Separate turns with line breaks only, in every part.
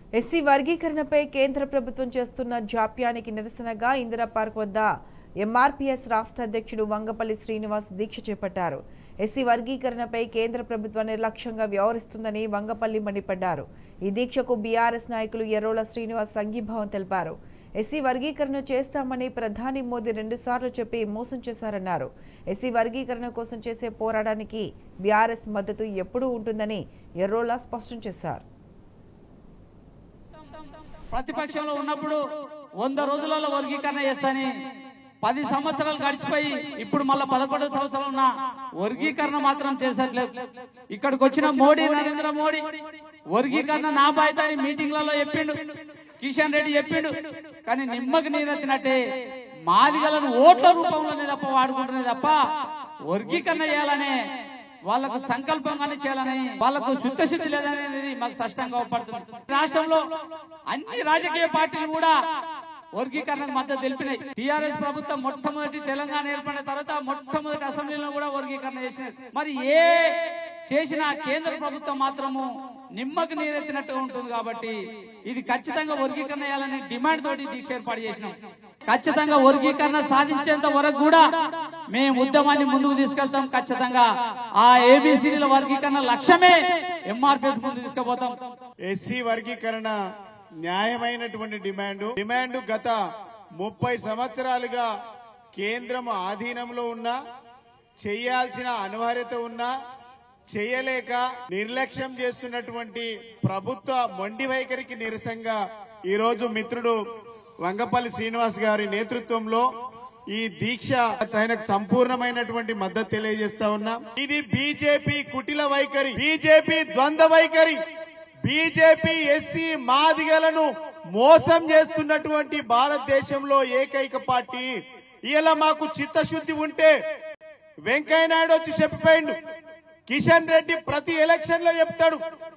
SC వర్గీకరణపై కేంద్ర ప్రభుత్వం చేస్తున్న జాప్యానికి నిరసనగా ఇందిరా పార్క్ వద్ద ఎంఆర్పీఎస్ రాష్ట్ర అధ్యక్షుడు వంగపల్లి శ్రీనివాస్ దీక్ష చేపట్టారు ఎస్సీ వర్గీకరణపై కేంద్ర ప్రభుత్వం నిర్లక్ష్యంగా వ్యవహరిస్తుందని వంగపల్లి మండిపడ్డారు ఈ దీక్షకు బీఆర్ఎస్ నాయకులు ఎర్రోల శ్రీనివాస్ సంఘీభావం తెలిపారు ఎస్సీ వర్గీకరణ చేస్తామని ప్రధాని మోదీ రెండుసార్లు చెప్పి మోసం చేశారన్నారు ఎస్సీ వర్గీకరణ కోసం చేసే పోరాటానికి బీఆర్ఎస్ మద్దతు ఎప్పుడూ ఉంటుందని ఎర్రోలా స్పష్టం చేశారు
ప్రతిపక్షంలో ఉన్నప్పుడు వంద రోజులలో వర్గీకరణ చేస్తాని పది సంవత్సరాలు గడిచిపోయి ఇప్పుడు మళ్ళా పదకొండు సంవత్సరాలు ఉన్న వర్గీకరణ మాత్రం చేసట్లేదు ఇక్కడికి వచ్చిన మోడీ నరేంద్ర మోడీ వర్గీకరణ నా బాధ్యత అని మీటింగ్లలో చెప్పిండు కిషన్ రెడ్డి చెప్పిండు కానీ నిమ్మకి నీరెత్తినట్టే మాదిగలను ఓట్ల రూపంలోనే తప్ప వాడుకుంటున్నాయి తప్ప వర్గీకరణ చేయాలనే వాళ్ళకు సంకల్పంగానే చేయాలని వాళ్ళకు శుద్ధశుద్ధి లేదనేది మాకు స్పష్టంగా పడుతుంది రాష్ట్రంలో అన్ని రాజకీయ పార్టీలు కూడా వర్గీకరణకు మద్దతు తెలిపినాయి టీఆర్ఎస్ ప్రభుత్వం మొట్టమొదటి తెలంగాణ ఏర్పడిన తర్వాత మొట్టమొదటి అసెంబ్లీలో కూడా వర్గీకరణ చేసినాయి మరి ఏ చేసిన కేంద్ర ప్రభుత్వం మాత్రము నిమ్మకు నీరెత్తినట్టుగా ఉంటుంది కాబట్టి ఇది ఖచ్చితంగా వర్గీకరణ చేయాలని డిమాండ్ తోటి దీక్ష ఏర్పాటు చేసినాం ఖచ్చితంగా వర్గీకరణ సాధించేంత వరకు కూడా మేము ఉద్యమాన్ని ముందుకు తీసుకెళ్తాం ఖచ్చితంగా ఆ ఏబిసిడీల వర్గీకరణ లక్ష్యమే ఎంఆర్పిఎస్ ముందు తీసుకుపోతాం
ఎస్సీ వర్గీకరణ న్యాయమైనటువంటి డిమాండ్ డిమాండ్ గత ముప్పై సంవత్సరాలుగా కేంద్రం ఆధీనంలో ఉన్నా చేయాల్సిన అనివార్యత ఉన్నా చేయలేక నిర్లక్ష్యం చేస్తున్నటువంటి ప్రభుత్వ మొండి వైఖరికి నిరసంగా ఈ రోజు మిత్రుడు వంగపల్లి శ్రీనివాస్ గారి నేతృత్వంలో ఈ దీక్ష ఆయనకు సంపూర్ణమైనటువంటి మద్దతు తెలియజేస్తా ఉన్నా ఇది బీజేపీ కుటిల వైఖరి బీజేపీ ద్వంద్వ వైఖరి బీజేపీ ఎస్సీ మాదిగలను మోసం చేస్తున్నటువంటి భారతదేశంలో ఏకైక పార్టీ ఇలా మాకు చిత్తశుద్ధి ఉంటే వెంకయ్యనాయుడు వచ్చి చెప్పిపోయిండు కిషన్ రెడ్డి ప్రతి ఎలక్షన్ లో చెప్తాడు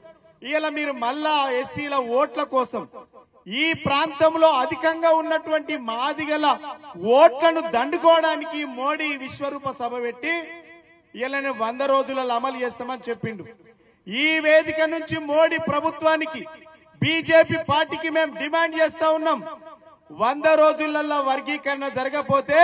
ఇలా మీరు మళ్ళా ఎస్సీల ఓట్ల కోసం ఈ ప్రాంతంలో అధికంగా ఉన్నటువంటి మాదిగల ఓట్లను దండుకోవడానికి మోడీ విశ్వరూప సభ పెట్టి ఇలా వంద రోజులలో అమలు చేస్తామని చెప్పిండు ఈ వేదిక నుంచి మోడీ ప్రభుత్వానికి బీజేపీ పార్టీకి మేము డిమాండ్ చేస్తా ఉన్నాం వంద రోజులలో వర్గీకరణ జరగపోతే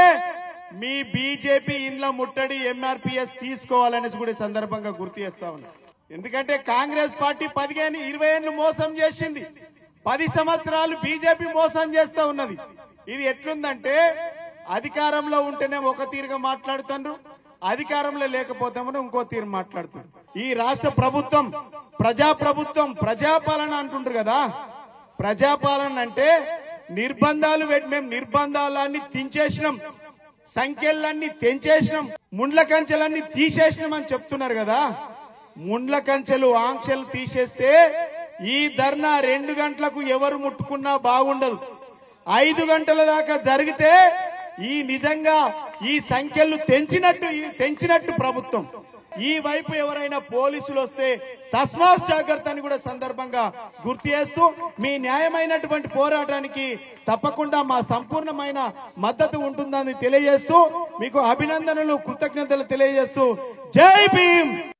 మీ బీజేపీ ఇండ్ల ముట్టడి ఎంఆర్పీఎస్ తీసుకోవాలనేసి కూడా ఈ సందర్భంగా గుర్తు చేస్తా ఉన్నాం ఎందుకంటే కాంగ్రెస్ పార్టీ పదిహేను ఇరవై ఏళ్ళు మోసం చేసింది పది సంవత్సరాలు బీజేపీ మోసం చేస్తా ఉన్నది ఇది ఎట్లుందంటే అధికారంలో ఉంటేనే ఒక తీరుగా మాట్లాడుతుండ్రు అధికారంలో లేకపోతామని ఇంకో తీరు మాట్లాడుతున్నారు ఈ రాష్ట్ర ప్రభుత్వం ప్రజా ప్రభుత్వం ప్రజాపాలన అంటుండ్రు కదా ప్రజాపాలన అంటే నిర్బంధాలు పెట్టి మేము నిర్బంధాలన్నీ తించేసినాం సంఖ్యలన్నీ తెంచేసినాం ముండ్ల కంచెలన్నీ తీసేసినాం అని చెప్తున్నారు కదా ముండ్ల కంచెలు ఆంక్షలు తీసేస్తే ఈ ధర్నా రెండు గంటలకు ఎవరు ముట్టుకున్నా బాగుండదు ఐదు గంటల దాకా జరిగితే ఈ నిజంగా ఈ సంఖ్యలు తెంచినట్టు ఈ- తెంచినట్టు ప్రభుత్వం ఈ వైపు ఎవరైనా పోలీసులు వస్తే తస్మాత్ జాగ్రత్త అని కూడా సందర్భంగా గుర్తు చేస్తూ మీ న్యాయమైనటువంటి పోరాటానికి తప్పకుండా మా సంపూర్ణమైన మద్దతు ఉంటుందని తెలియజేస్తూ మీకు అభినందనలు కృతజ్ఞతలు తెలియజేస్తూ జై భీమ్